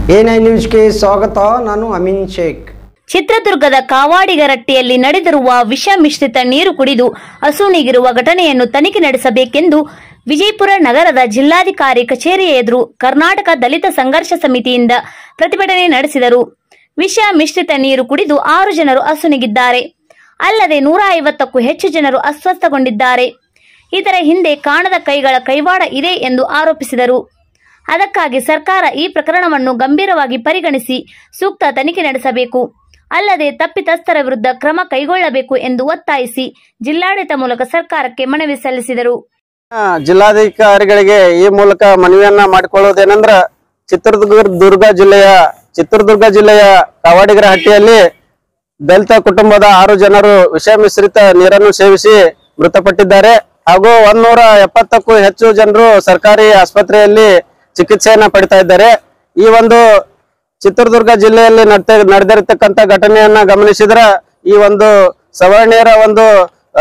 A nine ನ್ಯೂಸ್ಗೆ ಸ್ವಾಗತ ನಾನು ಅಮೀನ್ ಶೇಖ್ ಚಿತ್ರದುರ್ಗದ ಕಾವಾಡಿಗರಟ್ಟಿಯಲ್ಲಿ ನಡೆದಿರುವ ವಿಷ ಮಿಶ್ರಿತ ನೀರು ಕುಡಿದು ಅಸುನೀಗಿರುವ ಘಟನೆಯನ್ನು ತನಿಖೆ ನಡೆಸಬೇಕೆಂದು ವಿಜಯಪುರ ನಗರದ ಜಿಲ್ಲಾಧಿಕಾರಿ ಕಚೇರಿಯ ಎದುರು ಕರ್ನಾಟಕ ದಲಿತ ಸಂಘರ್ಷ ಸಮಿತಿಯಿಂದ ಪ್ರತಿಭಟನೆ ನಡೆಸಿದರು ವಿಷ ಮಿಶ್ರಿತ ನೀರು ಕುಡಿದು ಆರು ಜನರು ಅಸುನೀಗಿದ್ದಾರೆ ಅಲ್ಲದೆ ನೂರ ಐವತ್ತಕ್ಕೂ ಹೆಚ್ಚು ಜನರು ಅಸ್ವಸ್ಥಗೊಂಡಿದ್ದಾರೆ ಇದರ ಹಿಂದೆ ಕಾಣದ ಕೈಗಳ ಕೈವಾಡ ಇದೆ ಎಂದು ಆರೋಪಿಸಿದರು ಅದಕ್ಕಾಗಿ ಸರ್ಕಾರ ಈ ಪ್ರಕರಣವನ್ನು ಗಂಭೀರವಾಗಿ ಪರಿಗಣಿಸಿ ಸೂಕ್ತ ತನಿಖೆ ನಡೆಸಬೇಕು ಅಲ್ಲದೆ ತಪ್ಪಿತಸ್ಥರ ವಿರುದ್ಧ ಕ್ರಮ ಕೈಗೊಳ್ಳಬೇಕು ಎಂದು ಒತ್ತಾಯಿಸಿ ಜಿಲ್ಲಾಡಳಿತ ಮೂಲಕ ಸರ್ಕಾರಕ್ಕೆ ಮನವಿ ಸಲ್ಲಿಸಿದರು ಆ, ಜಿಲ್ಲಾಧಿಕಾರಿಗಳಿಗೆ ಈ ಮೂಲಕ ಮನವಿಯನ್ನ ಮಾಡಿಕೊಳ್ಳುವುದೇನೆಂದ್ರ ಚಿತ್ರದುರ್ಗ ದುರ್ಗ ಜಿಲ್ಲೆಯ ಚಿತ್ರದುರ್ಗ ಜಿಲ್ಲೆಯ ಕಾವಾಡಿಗರ ಹಟ್ಟಿಯಲ್ಲಿ ದಲಿತ ಕುಟುಂಬದ ಆರು ಜನರು ವಿಷ ಮಿಶ್ರಿತ ನೀರನ್ನು ಸೇವಿಸಿ ಮೃತಪಟ್ಟಿದ್ದಾರೆ ಹಾಗೂ ಒಂದೂರ ಎಪ್ಪತ್ತಕ್ಕೂ ಹೆಚ್ಚು ಜನರು ಸರ್ಕಾರಿ ಆಸ್ಪತ್ರೆಯಲ್ಲಿ ಚಿಕಿತ್ಸೆಯನ್ನ ಪಡಿತಾ ಇದ್ದಾರೆ ಈ ಒಂದು ಚಿತ್ರದುರ್ಗ ಜಿಲ್ಲೆಯಲ್ಲಿ ನಡ್ತ ನಡೆದಿರತಕ್ಕಂತ ಘಟನೆಯನ್ನ ಗಮನಿಸಿದ್ರ ಈ ಒಂದು ಸವರ್ಣೀಯರ ಒಂದು ಆ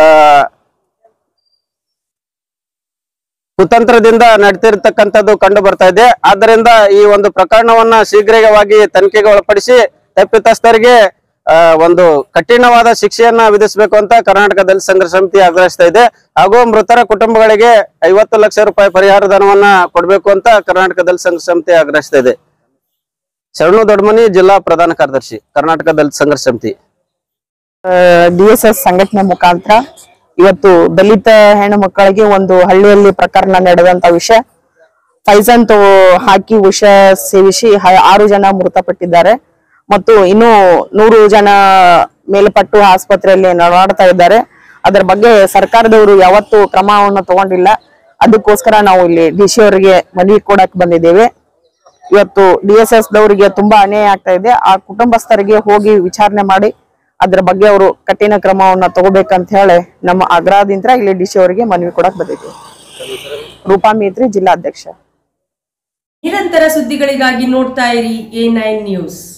ಕುತಂತ್ರದಿಂದ ನಡ್ತಿರ್ತಕ್ಕಂಥದ್ದು ಕಂಡು ಬರ್ತಾ ಇದೆ ಆದ್ದರಿಂದ ಈ ಒಂದು ಪ್ರಕರಣವನ್ನ ಶೀಘ್ರವಾಗಿ ತನಿಖೆಗೆ ಒಳಪಡಿಸಿ ತಪ್ಪಿತಸ್ಥರಿಗೆ ಆ, ಒಂದು ಕಠಿಣವಾದ ಶಿಕ್ಷೆಯನ್ನ ವಿಧಿಸಬೇಕು ಅಂತ ಕರ್ನಾಟಕ ದಲಿತ ಸಂಘರ್ಷ ಸಮಿತಿ ಆಗ್ರಹಿಸ್ತಾ ಇದೆ ಹಾಗೂ ಮೃತರ ಕುಟುಂಬಗಳಿಗೆ ಐವತ್ತು ಲಕ್ಷ ರೂಪಾಯಿ ಪರಿಹಾರ ಧನವನ್ನ ಕೊಡಬೇಕು ಅಂತ ಕರ್ನಾಟಕ ದಲಿತ ಸಂಘರ್ಷ ಸಮಿತಿ ಆಗ್ರಹಿಸ್ತಾ ಇದೆ ಶರಣು ದೊಡ್ಮನಿ ಜಿಲ್ಲಾ ಪ್ರಧಾನ ಕಾರ್ಯದರ್ಶಿ ಕರ್ನಾಟಕ ದಲಿತ ಸಂಘರ್ಷ ಸಮಿತಿ ಡಿ ಎಸ್ ಎಸ್ ಸಂಘಟನೆ ಮುಖಾಂತರ ಇವತ್ತು ದಲಿತ ಹೆಣ್ಣು ಮಕ್ಕಳಿಗೆ ಒಂದು ಹಳ್ಳಿಯಲ್ಲಿ ಪ್ರಕರಣ ನಡೆದಂತ ವಿಷಯ ಫೈಜನ್ ತೋ ಹಾಕಿ ವಿಷ ಸೇವಿಸಿ ಹ- ಆರು ಜನ ಮೃತಪಟ್ಟಿದ್ದಾರೆ ಮತ್ತು ಇನ್ನು ನೂರು ಜನ ಮೇಲ್ಪಟ್ಟು ಆಸ್ಪತ್ರೆಯಲ್ಲಿ ನಡಾಡ್ತಾ ಇದ್ದಾರೆ ಅದರ ಬಗ್ಗೆ ಸರ್ಕಾರದವರು ಯಾವತ್ತೂ ಕ್ರಮವನ್ನು ತಗೊಂಡಿಲ್ಲ ಅದಕ್ಕೋಸ್ಕರ ನಾವು ಇಲ್ಲಿ ಡಿ ಸಿ ಅವರಿಗೆ ಮನವಿ ಕೊಡಕ್ ಬಂದಿದ್ದೇವೆ ಇವತ್ತು ಡಿ ಎಸ್ ಎಸ್ ದವರಿಗೆ ತುಂಬಾ ಅನ್ಯಾಯ ಆಗ್ತಾ ಇದೆ ಆ ಕುಟುಂಬಸ್ಥರಿಗೆ ಹೋಗಿ ವಿಚಾರಣೆ ಮಾಡಿ ಅದ್ರ ಬಗ್ಗೆ ಅವರು ಕಠಿಣ ಕ್ರಮವನ್ನ ತಗೋಬೇಕಂತ ಹೇಳಿ ನಮ್ಮ ಆಗ್ರಹದಿಂದ ಇಲ್ಲಿ ಡಿ ಸಿ ಅವರಿಗೆ ಮನವಿ ಕೊಡಕ್ ಬಂದಿದ್ದೀವಿ ರೂಪಾ ಮೇತ್ರಿ ಜಿಲ್ಲಾಧ್ಯಕ್ಷ ನಿರಂತರ ಸುದ್ದಿಗಳಿಗಾಗಿ ನೋಡ್ತಾ ಇರಿ ಎ ನೈನ್ ನ್ಯೂಸ್